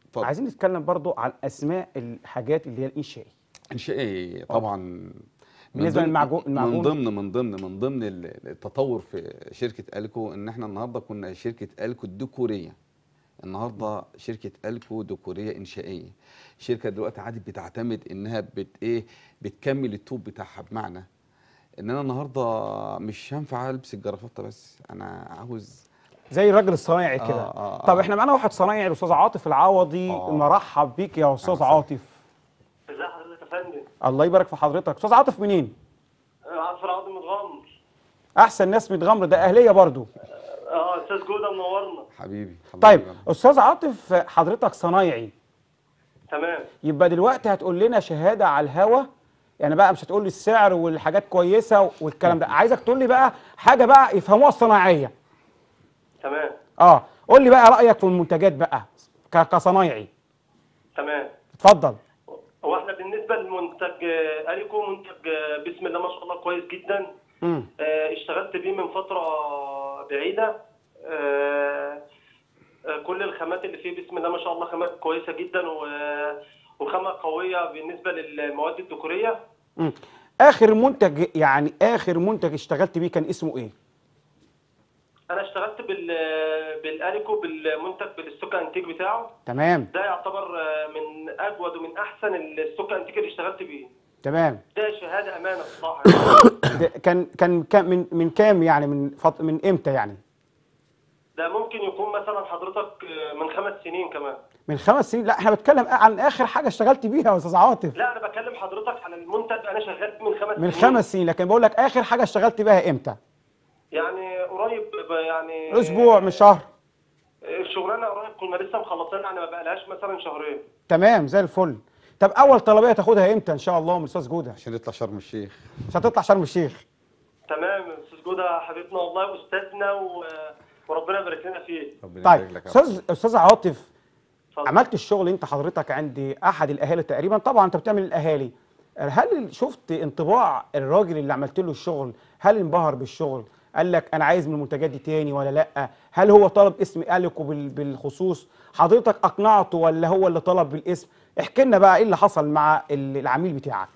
اتفضل. عايزين نتكلم برضو عن اسماء الحاجات اللي هي الانشائي انشائي طبعا من بالنسبة ضمن- للمعجون- المعجون. من ضمن من ضمن من ضمن ال- التطور في شركه الكو ان احنا النهارده كنا شركه الكو الديكوريه النهارده شركه الكو ديكوريه انشائيه شركه دلوقتي عادي بتعتمد انها بت ايه بتكمل التوب بتاعها بمعنى ان انا النهارده مش هينفع البس الجرافطه بس انا عاوز زي الراجل الصنايعي آه، كده آه، طب آه. احنا معانا واحد صنايعي الاستاذ عاطف العوضي آه. مرحب بيك يا استاذ أهلا عاطف ازي حضرتك يا فندم؟ الله يبارك في حضرتك استاذ عاطف منين عاطف العوضي متغمر احسن ناس متغمر ده اهليه برضو اه استاذ جوده منورنا حبيبي الله طيب يبارك. استاذ عاطف حضرتك صنايعي تمام يبقى دلوقتي هتقول لنا شهاده على الهوا يعني بقى مش هتقول لي السعر والحاجات كويسه والكلام ده عايزك تقول لي بقى حاجه بقى يفهموها الصنايعيه تمام اه قول لي بقى رايك في المنتجات بقى ك- كصنايعي تمام اتفضل هو احنا بالنسبه للمنتج آه، اليكو منتج آه، بسم الله ما شاء الله كويس جدا امم آه، اشتغلت بيه من فتره بعيده آه، آه، كل الخامات اللي فيه بسم الله ما شاء الله خامات كويسه جدا و- وخامه قويه بالنسبه للمواد الديكوريه امم اخر منتج يعني اخر منتج اشتغلت بيه كان اسمه ايه انا اشتغلت بال بالاليكو بالمنتج بالستوك انتيك بتاعه تمام ده يعتبر آه، من اجود ومن احسن الستوك انتيك اللي اشتغلت بيه تمام ده شهاده امانه بصراحه ده كان كان كان من من كام يعني من فط... من امتى يعني ده ممكن يكون مثلا حضرتك آه، من خمس سنين كمان من خمس سنين لا احنا بنتكلم عن اخر حاجه اشتغلت بيها يا استاذ عاطف لا انا بكلم حضرتك على المنتج انا شغال من خمس من سنين خمس سنين لكن بقول لك اخر حاجه اشتغلت بيها امتى يعني قريب ب- يعني اسبوع من شهر الشغلانه قريب كنا لسه مخلصين يعني ما بقالهاش مثلا شهرين تمام زي الفل طب اول طلبيه تاخدها امتى ان شاء الله من استاذ جوده عشان يطلع شرم الشيخ مش هتطلع شرم الشيخ تمام استاذ جوده حبيبنا والله استاذنا و... وربنا يبارك لنا فيه ربنا طيب يبارك لك يا رب. استاذ استاذ عاطف اتفضل. عملت الشغل انت حضرتك عند احد الاهالي تقريبا طبعا انت بتعمل الاهالي هل شفت انطباع الراجل اللي عملت له الشغل هل انبهر بالشغل قال لك انا عايز من المنتجات دي تاني ولا لا هل هو طلب اسم اليكو بال- بالخصوص حضرتك اقنعته ولا هو اللي طلب بالاسم احكي لنا بقى ايه اللي حصل مع ال- العميل بتاعك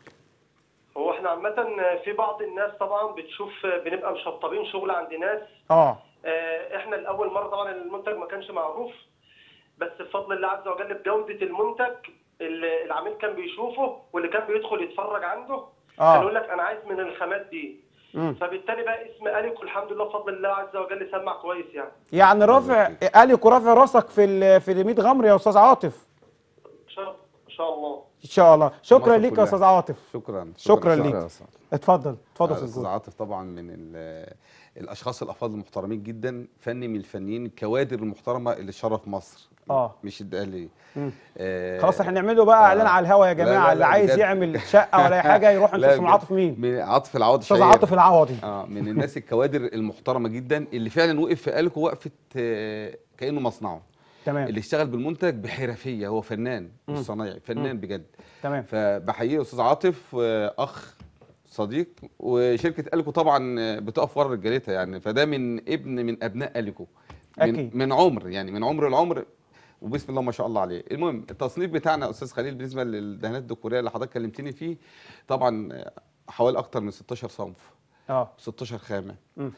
هو احنا عامة في بعض الناس طبعا بتشوف بنبقى مشطبين شغل عند ناس اه آه، احنا الاول مرة طبعا المنتج ما كانش معروف بس بفضل الله عز وجل بجودة المنتج اللي العميل كان بيشوفه واللي كان بيدخل يتفرج عنده آه. كان يقول لك انا عايز من الخامات دي مم. فبالتالي بقى اسم اليكو الحمد لله بفضل الله عز وجل سمع كويس يعني يعني رافع اليكو رافع راسك في ال- في ال 100 غمر يا استاذ عاطف ان شاء ان شاء الله ان شاء الله شكرا مصر ليك يا كلها. استاذ عاطف شكرا شكرا شكراً. ليك يا أستاذ. اتفضل اتفضل يا استاذ الاستاذ جوده عاطف طبعا من ال- الاشخاص الافاضل المحترمين جدا فني من الفنيين الكوادر المحترمه اللي شرف مصر آه. مش الاهلي مم. آه خلاص احنا نعمله بقى اعلان على الهوا يا لا، جماعه لا، اللي لا، عايز بجد. يعمل شقه ولا اي حاجه يروح لا، انت اسمه بجد. عاطف مين من عاطف العوض استاذ شهير. عاطف العوضي اه من الناس الكوادر المحترمه جدا اللي فعلا وقف في الكو وقفه آه، كانه مصنعه تمام اللي اشتغل بالمنتج بحرفيه هو فنان مش صنايعي فنان بجد تمام فبحييه استاذ عاطف آه، اخ صديق وشركه اليكو طبعا آه، بتقف ورا رجالتها يعني فده من ابن من ابناء اليكو من, أكيد. من عمر يعني من عمر العمر وبسم الله ما شاء الله عليه المهم التصنيف بتاعنا يا استاذ خليل بالنسبه للدهانات الديكوريه اللي حضرتك كلمتني فيه طبعا آه، حوالي اكتر من 16 صنف اه 16 خامه مم.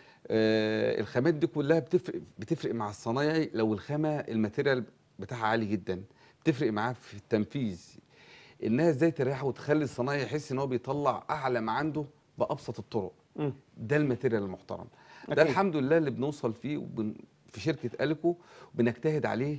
آه الخامات دي كلها بتفرق بتفرق مع الصنايعي لو الخامه الماتيريال بتاعها عالي جدا بتفرق معاه في التنفيذ انها ازاي تريحه وتخلي الصنايعي يحس ان هو بيطلع اعلى ما عنده بابسط الطرق مم. ده الماتيريال المحترم ده أكيد. الحمد لله اللي بنوصل فيه وبن في شركه اليكو وبنجتهد عليه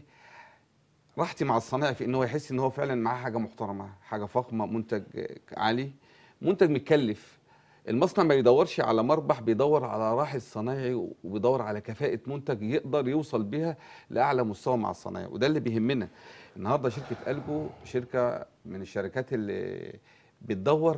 راحتي مع الصنايعي في ان هو يحس ان هو فعلا معاه حاجه محترمه حاجه فخمه منتج آه، عالي منتج متكلف المصنع ما بيدورش على مربح بيدور على راحه الصنايعي وبيدور على كفاءه منتج يقدر يوصل بيها لاعلى مستوى مع الصنايعي وده اللي بيهمنا النهارده شركه الجو شركه من الشركات اللي بتدور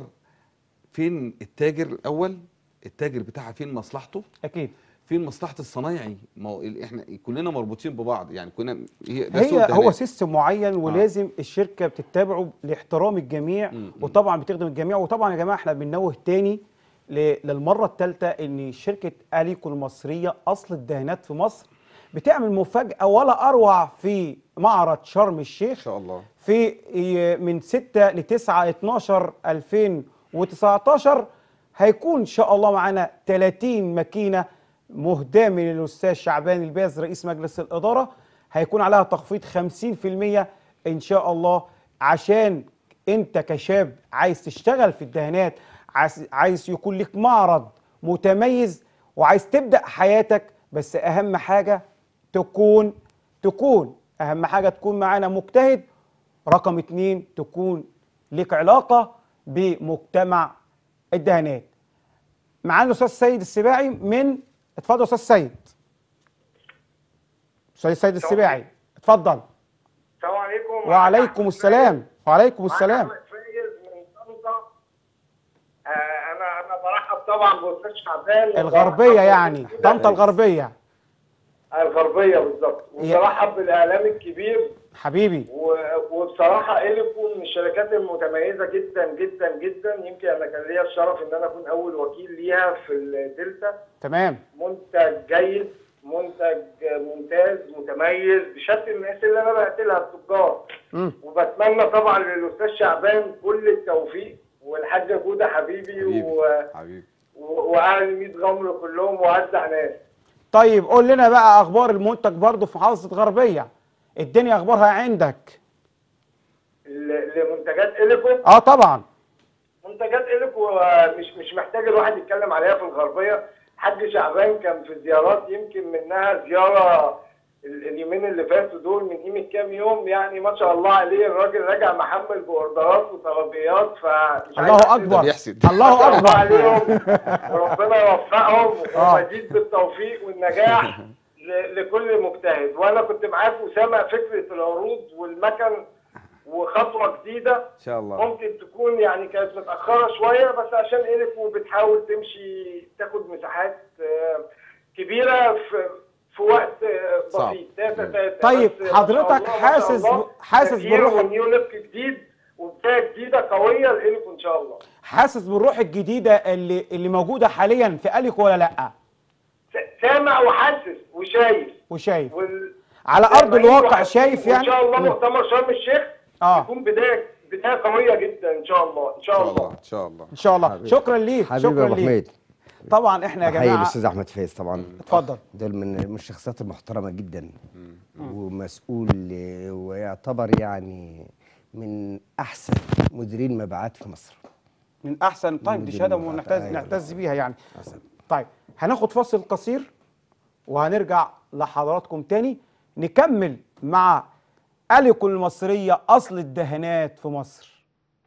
فين التاجر الاول التاجر بتاعها فين مصلحته اكيد فين مصلحه الصنايعي ما هو ال- احنا كلنا مربوطين ببعض يعني كنا هي ده سوق هي هو الدهانات. سيستم معين ولازم الشركه بتتبعه لاحترام الجميع مم. وطبعا بتخدم الجميع وطبعا يا جماعه احنا بننوه تاني ل- للمره الثالثه ان شركه اليكو المصريه اصل الدهانات في مصر بتعمل مفاجاه ولا اروع في معرض شرم ان الشيخ شاء الله في من 6 ل 9 12 2019 هيكون ان شاء الله معانا 30 ماكينه مهداه من الاستاذ شعبان الباز رئيس مجلس الاداره هيكون عليها تخفيض 50% ان شاء الله عشان انت كشاب عايز تشتغل في الدهانات عايز عايز يكون لك معرض متميز وعايز تبدا حياتك بس اهم حاجه تكون تكون اهم حاجه تكون معانا مجتهد رقم اتنين تكون لك علاقه بمجتمع الدهانات معانا الاستاذ سيد السباعي من اتفضل يا استاذ سيد استاذ سيد السباعي اتفضل السلام عليكم وعليكم السلام وعليكم معاك السلام احمد فايز من طنطا آه، انا انا برحب طبعا باستاذ شعبان الغربيه وبرحب يعني بالأستاذ- طنطا الغربيه الغربيه بالظبط يا- وبرحب بالاعلام الكبير حبيبي و- وبصراحه اليكو من الشركات المتميزه جدا جدا جدا يمكن انا كان ليا الشرف ان انا اكون اول وكيل ليها في الدلتا تمام منتج جيد منتج ممتاز متميز بشكل الناس اللي انا بعت لها التجار مم. وبتمنى طبعا للاستاذ شعبان كل التوفيق والحاجه جوده حبيبي, حبيبي و... حبيبي و... واهل ميت غمر كلهم واعزع ناس طيب قول لنا بقى اخبار المنتج برضه في محافظه غربيه الدنيا اخبارها عندك ل- لمنتجات اليكو اه طبعا منتجات اليكو آه، مش مش محتاج الواحد يتكلم عليها في الغربيه حاج شعبان كان في زيارات يمكن منها زياره ال- اليومين اللي فاتوا دول من قيمه كام يوم يعني ما شاء الله عليه الراجل راجع محمل باوردرات وطلبيات فمش عايز الله أحسد اكبر بيحسد. الله ما شاء الله اكبر عليهم وربنا يوفقهم آه. ومزيد بالتوفيق والنجاح ل- لكل مجتهد وانا كنت معاك وسامع فكره العروض والمكن وخطوه جديده ان شاء الله ممكن تكون يعني كانت متاخره شويه بس عشان الف بتحاول تمشي تاخد مساحات آه، كبيره في في وقت آه، صعب. بسيط تاتا تاتا طيب، بس ما شاء حضرتك الله- ما شاء حاسس الله ب- حاسس تغيير بالروح- ونيو لوك جديد وبدايه جديده قويه لإلكو ان شاء الله حاسس بالروح الجديده اللي اللي موجوده حاليا في اليكو ولا لا س- سامع وحاسس وشايف وشايف وال... على ارض سامعين الواقع وحاسين. شايف يعني وان شاء الله مم. مؤتمر شرم الشيخ اه يكون بدايه بدايه قويه جدا ان شاء الله ان ان شاء شاء الله الله ان شاء الله ان شاء الله حبيبي. شكرا ليك حبيبي يا شكرا ابو ليك حميد طبعا احنا يا بحيي جماعه الاستاذ احمد فايز طبعا اتفضل دول من من الشخصيات المحترمه جدا ومسؤول ويعتبر يعني من احسن مديرين مبيعات في مصر من احسن طيب دي مدير شهاده المبيعات. ونعتز أيوة. نعتز بيها يعني أحسن. طيب هناخد فاصل قصير وهنرجع لحضراتكم تاني نكمل مع اليكو المصريه اصل الدهانات في مصر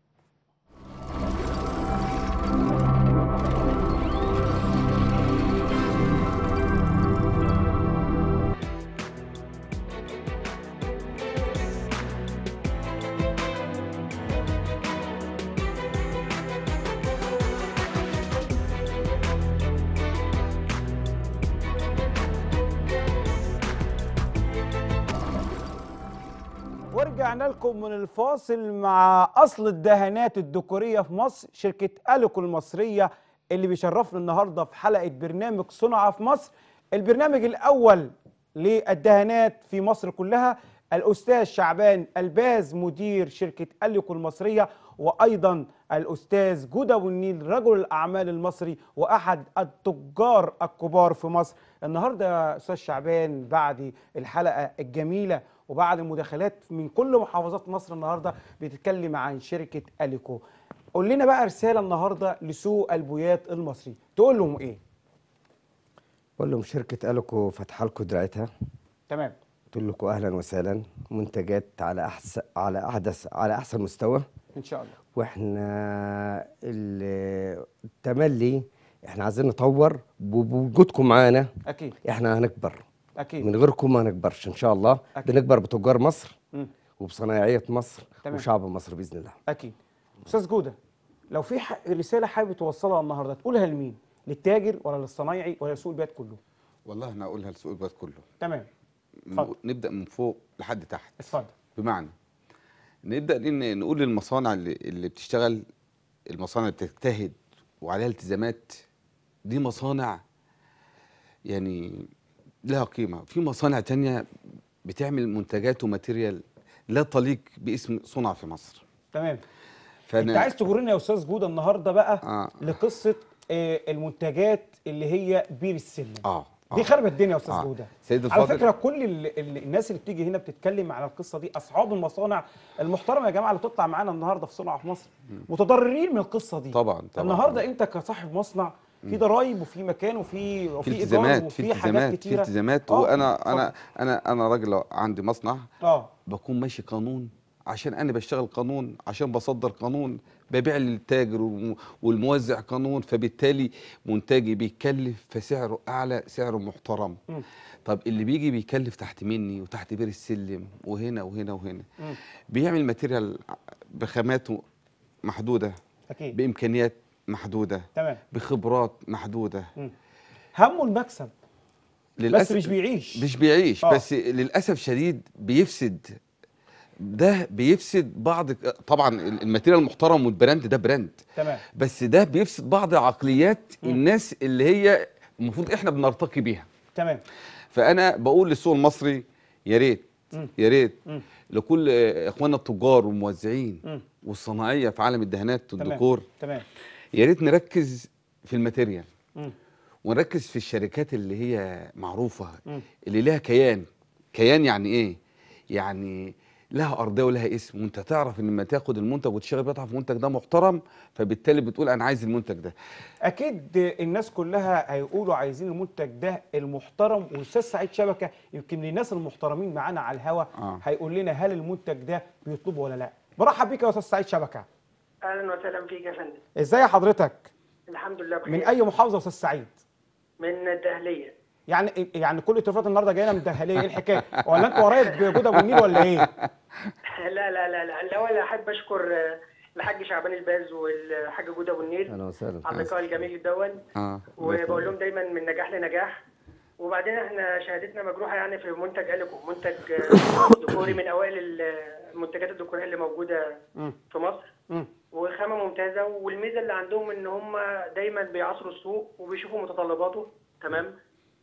ورجعنا لكم من الفاصل مع اصل الدهانات الديكوريه في مصر شركه اليكو المصريه اللي بيشرفنا النهارده في حلقه برنامج صنع في مصر البرنامج الاول للدهانات في مصر كلها الاستاذ شعبان الباز مدير شركه اليكو المصريه وايضا الاستاذ جوده والنيل رجل الاعمال المصري واحد التجار الكبار في مصر النهارده يا استاذ شعبان بعد الحلقه الجميله وبعد المداخلات من كل محافظات مصر النهارده بتتكلم عن شركه اليكو قول لنا بقى رساله النهارده لسوق البويات المصري تقول لهم ايه بقول لهم شركه اليكو فاتحه لكم دراعتها تمام تقول لكم اهلا وسهلا منتجات على احسن على احدث على احسن مستوى ان شاء الله واحنا ال- التملي احنا عايزين نطور بوجودكم معانا اكيد احنا هنكبر اكيد من غيركم ما نكبرش ان شاء الله أكيد. بنكبر بتجار مصر مم. وبصنايعيه مصر تمام. وشعب مصر باذن الله اكيد استاذ جوده لو في ح- رساله حابب توصلها النهارده تقولها لمين للتاجر ولا للصنايعي ولا لسوق البيت كله والله انا اقولها لسوق البلد كله تمام م- اتفضل. نبدا من فوق لحد تحت اتفضل بمعنى نبدا إن نقول للمصانع اللي, اللي بتشتغل المصانع اللي بتجتهد وعليها التزامات دي مصانع يعني لها قيمه في مصانع تانية بتعمل منتجات وماتيريال لا تليق باسم صنع في مصر تمام فانا انت عايز تجرنا يا استاذ جوده النهارده بقى آه. لقصه آه، المنتجات اللي هي بير السلم اه دي آه. خربت الدنيا يا استاذ آه. جوده سيد على الفاضل فكره كل ال ال الناس اللي بتيجي هنا بتتكلم على القصه دي اصحاب المصانع المحترمه يا جماعه اللي بتطلع معانا النهارده في صناعه في مصر متضررين من القصه دي طبعا طبعا النهارده انت كصاحب مصنع في ضرايب وفي مكان وفي في وفي ايجار التزامات وفي في حاجات التزامات في كتيره التزامات آه، وانا اتفضل. انا انا انا راجل لو عندي مصنع اه بكون ماشي قانون عشان انا بشتغل قانون عشان بصدر قانون ببيع للتاجر والم- والموزع قانون فبالتالي منتجي بيتكلف فسعره اعلى سعره محترم مم. طب اللي بيجي بيكلف تحت مني وتحت بير السلم وهنا وهنا وهنا مم. بيعمل ماتيريال بخاماته محدوده اكيد بامكانيات محدوده تمام بخبرات محدوده همه المكسب بس مش بيعيش مش بيعيش آه. بس للاسف شديد بيفسد ده بيفسد بعض طبعا الماتيريال المحترم والبراند ده براند تمام بس ده بيفسد بعض عقليات الناس اللي هي المفروض احنا بنرتقي بيها تمام فانا بقول للسوق المصري يا ريت مم. يا ريت مم. لكل آه، اخواننا التجار والموزعين مم. والصناعيه في عالم الدهانات تمام والديكور تمام يا ريت نركز في الماتيريال مم. ونركز في الشركات اللي هي معروفه مم. اللي لها كيان كيان يعني ايه يعني لها ارضيه ولها اسم وانت تعرف ان لما تاخد المنتج وتشتغل بيه تعرف المنتج ده محترم فبالتالي بتقول انا عايز المنتج ده اكيد الناس كلها هيقولوا عايزين المنتج ده المحترم واستاذ سعيد شبكه يمكن من الناس المحترمين معانا على الهوا آه. هيقول لنا هل المنتج ده بيطلبه ولا لا برحب بيك يا استاذ سعيد شبكه اهلا وسهلا فيك يا فندم ازاي حضرتك الحمد لله بخير من اي محافظه يا استاذ سعيد من الدهليه يعني يعني كل التليفونات النهارده جايه لنا من الدهليه ايه الحكايه ولا انت ورايا بجود ابو النيل ولا ايه لا لا لا لا الاول احب اشكر آه، الحاج شعبان الباز والحاج جود ابو النيل اهلا وسهلا على اللقاء الجميل دون اه وبقول لهم دايما من نجاح لنجاح وبعدين احنا شهادتنا مجروحه يعني في منتج اليكو منتج آه، ديكوري من اوائل ال- المنتجات الديكوريه اللي موجوده مم. في مصر مم. وخامه ممتازه والميزه اللي عندهم ان هم دايما بيعصروا السوق وبيشوفوا متطلباته تمام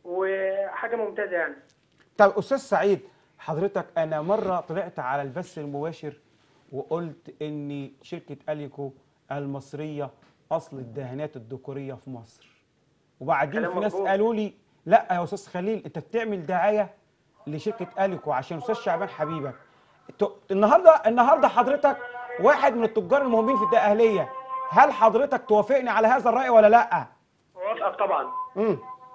وحاجه ممتازه يعني طب استاذ سعيد حضرتك انا مره طلعت على البث المباشر وقلت ان شركه اليكو المصريه اصل الدهانات الديكوريه في مصر وبعدين كلام في ناس مظبوط. قالوا لي لا يا استاذ خليل انت بتعمل دعايه لشركه اليكو عشان استاذ شعبان حبيبك ت- النهارده النهارده حضرتك واحد من التجار المهمين في الدقهليه هل حضرتك توافقني على هذا الراي ولا لا موافقك طبعا امم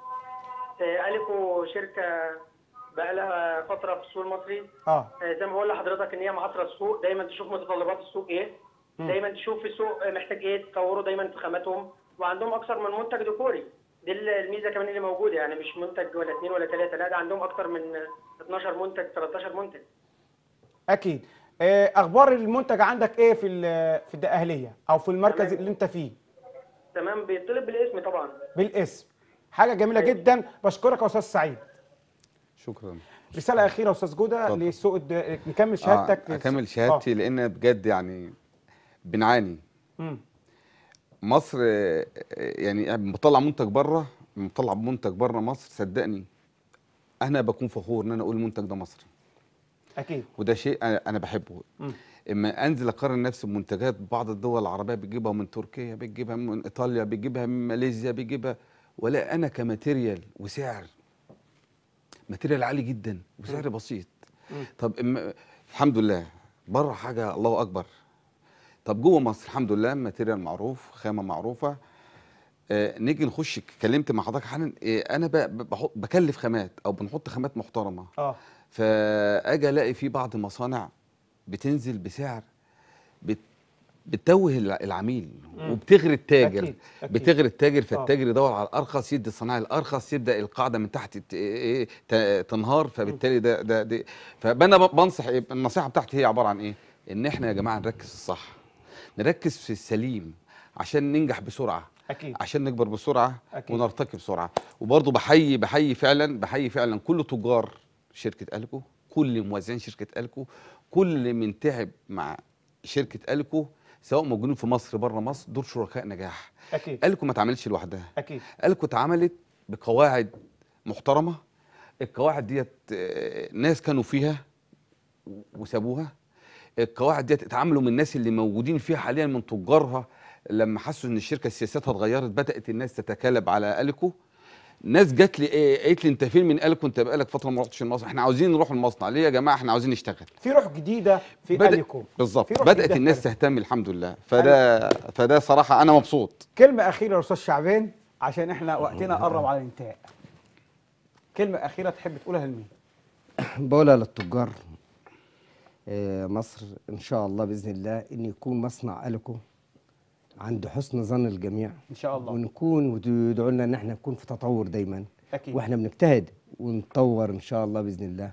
آه، اليكو شركه بقى لها فتره في السوق المصري اه آه، زي ما بقول لحضرتك ان هي معاصره السوق دايما تشوف متطلبات السوق ايه دايما تشوف السوق محتاج ايه تطوروا دايما في خاماتهم وعندهم اكثر من منتج ديكوري دي الميزه كمان اللي موجوده يعني مش منتج ولا اثنين ولا ثلاثه لا ده عندهم اكثر من 12 منتج 13 منتج اكيد آه، اخبار المنتج عندك ايه في ال- في الدقهليه او في المركز تمام. اللي انت فيه تمام بيطلب بالاسم طبعا بالاسم حاجه جميله جدا بشكرك يا استاذ سعيد شكرا رساله اخيره يا استاذ جوده اتفضل. لسوق الد... نكمل شهادتك آه اكمل شهادتي لان بجد يعني بنعاني مم. مصر آه، آه، يعني بطلع منتج بره بطلع منتج بره مصر صدقني انا بكون فخور ان انا اقول المنتج ده مصري اكيد وده شيء انا أنا بحبه مم. اما انزل اقارن نفسي بمنتجات بعض الدول العربيه بتجيبها من تركيا بتجيبها من ايطاليا بتجيبها من ماليزيا بتجيبها ولا انا كماتيريال وسعر ماتيريال عالي جدا وسعر بسيط طب إما الحمد لله بره حاجه الله اكبر طب جوه مصر الحمد لله ماتيريال معروف خامه معروفه آه نيجي نخش اتكلمت مع حضرتك حالا آه انا ب- ب- بحط بكلف خامات او بنحط خامات محترمه اه فاجي الاقي في بعض المصانع بتنزل بسعر بت بتتوه الع- العميل وبتغري التاجر أكيد، أكيد. بتغري التاجر فالتاجر يدور على الارخص يدي الصناعي الارخص يبدا القاعده من تحت ت- إيه ت- تنهار فبالتالي ده ده, ده فانا ب- بنصح إيه؟ النصيحه بتاعتي هي عباره عن ايه؟ ان احنا يا جماعه نركز الصح نركز في السليم عشان ننجح بسرعه اكيد عشان نكبر بسرعه أكيد. ونرتقي بسرعه وبرضه بحيي بحيي فعلا بحيي فعلا كل تجار شركه الكو كل موزعين شركه الكو كل من تعب مع شركه الكو سواء موجودين في مصر بره مصر دول شركاء نجاح اكيد الكو ما اتعملتش لوحدها اكيد الكو اتعملت بقواعد محترمه القواعد ديت آه، ناس كانوا فيها وسابوها القواعد ديت اتعاملوا من الناس اللي موجودين فيها حاليا من تجارها لما حسوا ان الشركه سياستها اتغيرت بدات الناس تتكالب على اليكو ناس جات لي ايه قالت لي انت فين من اليكو انت بقالك فتره ما رحتش المصنع احنا عاوزين نروح المصنع ليه يا جماعه احنا عاوزين نشتغل في روح جديده في بدأ- اليكو بالظبط في روح بدات جديدة الناس في تهتم الحمد لله فده فده صراحه انا مبسوط كلمه اخيره يا استاذ شعبان عشان احنا وقتنا قرب على الانتهاء كلمه اخيره تحب تقولها لمين بقولها للتجار آه، مصر ان شاء الله باذن الله ان يكون مصنع اليكو عند حسن ظن الجميع ان شاء الله ونكون ويدعوا لنا ان احنا نكون في تطور دايما اكيد واحنا بنجتهد ونطور ان شاء الله باذن الله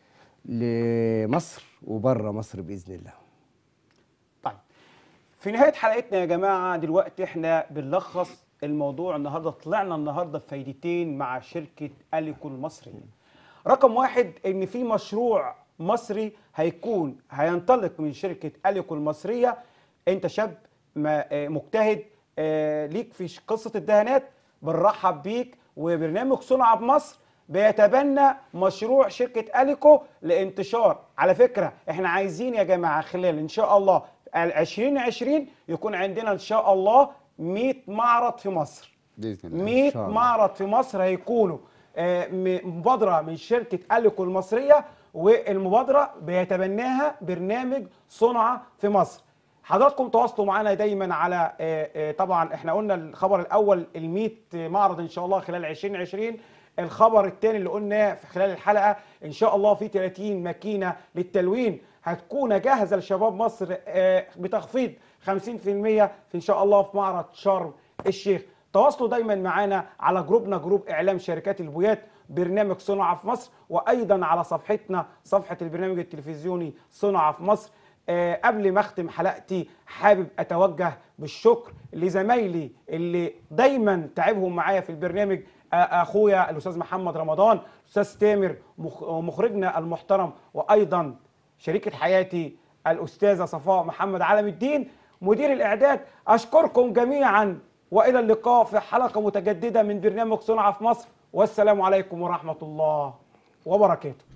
لمصر وبره مصر باذن الله طيب في نهاية حلقتنا يا جماعة دلوقتي احنا بنلخص الموضوع النهاردة طلعنا النهاردة بفايدتين مع شركة أليكو المصرية رقم واحد ان في مشروع مصري هيكون هينطلق من شركة أليكو المصرية انت شاب ما- آه، مجتهد آه، ليك في ش- قصة الدهانات بنرحب بيك وبرنامج صنع بمصر بيتبنى مشروع شركة أليكو لانتشار على فكرة احنا عايزين يا جماعة خلال ان شاء الله 2020 يكون عندنا ان شاء الله 100 معرض في مصر باذن الله 100 شاء الله. معرض في مصر هيكونوا آه، م- مبادرة من شركة أليكو المصرية والمبادرة بيتبناها برنامج صنع في مصر حضراتكم تواصلوا معنا دايما على آه، آه، طبعا احنا قلنا الخبر الاول ال 100 معرض ان شاء الله خلال 2020 الخبر الثاني اللي قلناه في خلال الحلقه ان شاء الله في 30 ماكينه للتلوين هتكون جاهزه لشباب مصر آه، بتخفيض 50% في ان شاء الله في معرض شرم الشيخ تواصلوا دايما معانا على جروبنا جروب اعلام شركات البويات برنامج صنع في مصر وايضا على صفحتنا صفحه البرنامج التلفزيوني صنع في مصر آه قبل ما اختم حلقتي حابب اتوجه بالشكر لزمايلي اللي دايما تعبهم معايا في البرنامج آه اخويا الاستاذ محمد رمضان الاستاذ تامر مخ- مخرجنا المحترم وايضا شريكة حياتي الأستاذة صفاء محمد علم الدين مدير الإعداد أشكركم جميعا وإلى اللقاء في حلقة متجددة من برنامج صنع في مصر والسلام عليكم ورحمة الله وبركاته